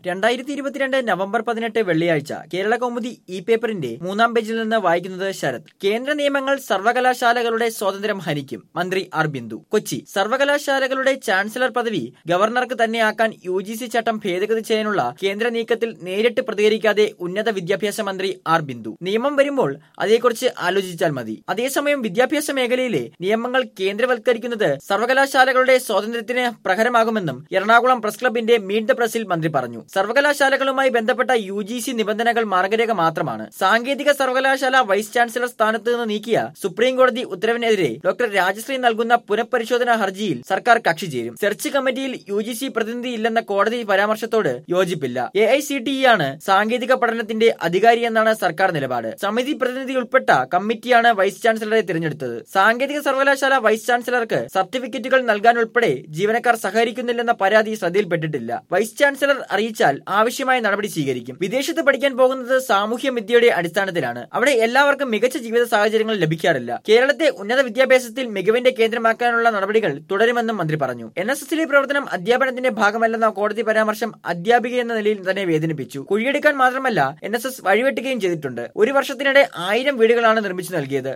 രണ്ടായിരത്തി ഇരുപത്തിരണ്ട് നവംബർ പതിനെട്ട് വെള്ളിയാഴ്ച കേരള കൗമുദി ഇ പേപ്പറിന്റെ മൂന്നാം പേജിൽ നിന്ന് വായിക്കുന്നത് ശരത് കേന്ദ്ര നിയമങ്ങൾ സർവകലാശാലകളുടെ സ്വാതന്ത്ര്യം ഹനിക്കും മന്ത്രി ആർ ബിന്ദു കൊച്ചി സർവകലാശാലകളുടെ ചാൻസലർ പദവി ഗവർണർക്ക് തന്നെയാക്കാൻ യു ജി സി ചട്ടം ഭേദഗതി ചെയ്യാനുള്ള കേന്ദ്ര നീക്കത്തിൽ നേരിട്ട് പ്രതികരിക്കാതെ ഉന്നത വിദ്യാഭ്യാസ മന്ത്രി ആർ ബിന്ദു നിയമം വരുമ്പോൾ അതേക്കുറിച്ച് ആലോചിച്ചാൽ മതി അതേസമയം വിദ്യാഭ്യാസ മേഖലയിലെ നിയമങ്ങൾ കേന്ദ്രവൽക്കരിക്കുന്നത് സർവകലാശാലകളുടെ സ്വാതന്ത്ര്യത്തിന് പ്രഹരമാകുമെന്നും എറണാകുളം പ്രസ് ക്ലബിന്റെ മീറ്റ് ദ പ്രസിൽ മന്ത്രി പറഞ്ഞു സർവകലാശാലകളുമായി ബന്ധപ്പെട്ട യു ജി സി നിബന്ധനകൾ മാർഗരേഖ മാത്രമാണ് സാങ്കേതിക സർവകലാശാല വൈസ് ചാൻസലർ സ്ഥാനത്ത് നിന്ന് നീക്കിയ സുപ്രീം കോടതി ഉത്തരവിനെതിരെ ഡോക്ടർ രാജശ്രീ നൽകുന്ന പുനഃപരിശോധനാ ഹർജിയിൽ സർക്കാർ കക്ഷി ചേരും സെർച്ച് കമ്മിറ്റിയിൽ യു ജി സി പ്രതിനിധി ഇല്ലെന്ന കോടതി പരാമർശത്തോട് യോജിപ്പില്ല A I C T E ആണ് സാങ്കേതിക പഠനത്തിന്റെ അധികാരിയെന്നാണ് സർക്കാർ നിലപാട് സമിതി പ്രതിനിധി ഉൾപ്പെട്ട കമ്മിറ്റിയാണ് വൈസ് ചാൻസലറെ തിരഞ്ഞെടുത്തത് സാങ്കേതിക സർവകലാശാല വൈസ് ചാൻസലർക്ക് സർട്ടിഫിക്കറ്റുകൾ നൽകാൻ ഉൾപ്പെടെ ജീവനക്കാർ സഹകരിക്കുന്നില്ലെന്ന പരാതി ശ്രദ്ധയിൽപ്പെട്ടിട്ടില്ല വൈസ് ചാൻസലർ അറിയിച്ചാൽ ആവശ്യമായ നടപടി സ്വീകരിക്കും വിദേശത്ത് പഠിക്കാൻ പോകുന്നത് സാമൂഹ്യ വിദ്യയുടെ അടിസ്ഥാനത്തിലാണ് അവിടെ എല്ലാവർക്കും മികച്ച ജീവിത സാഹചര്യങ്ങൾ ലഭിക്കാറില്ല കേരളത്തെ ഉന്നത വിദ്യാഭ്യാസത്തിൽ മികവിന്റെ കേന്ദ്രമാക്കാനുള്ള നടപടികൾ തുടരുമെന്നും മന്ത്രി പറഞ്ഞു എൻ എസ് എസിലെ പ്രവർത്തനം അധ്യാപനത്തിന്റെ ഭാഗമല്ലെന്ന കോടതി പരാമർശം അധ്യാപിക എന്ന നിലയിൽ തന്നെ വേദനിപ്പിച്ചു കുഴിയെടുക്കാൻ മാത്രമല്ല എൻ എസ് എസ് വഴിവെട്ടുകയും ചെയ്തിട്ടുണ്ട് ഒരു വർഷത്തിനിടെ ആയിരം വീടുകളാണ് നിർമ്മിച്ചു നൽകിയത്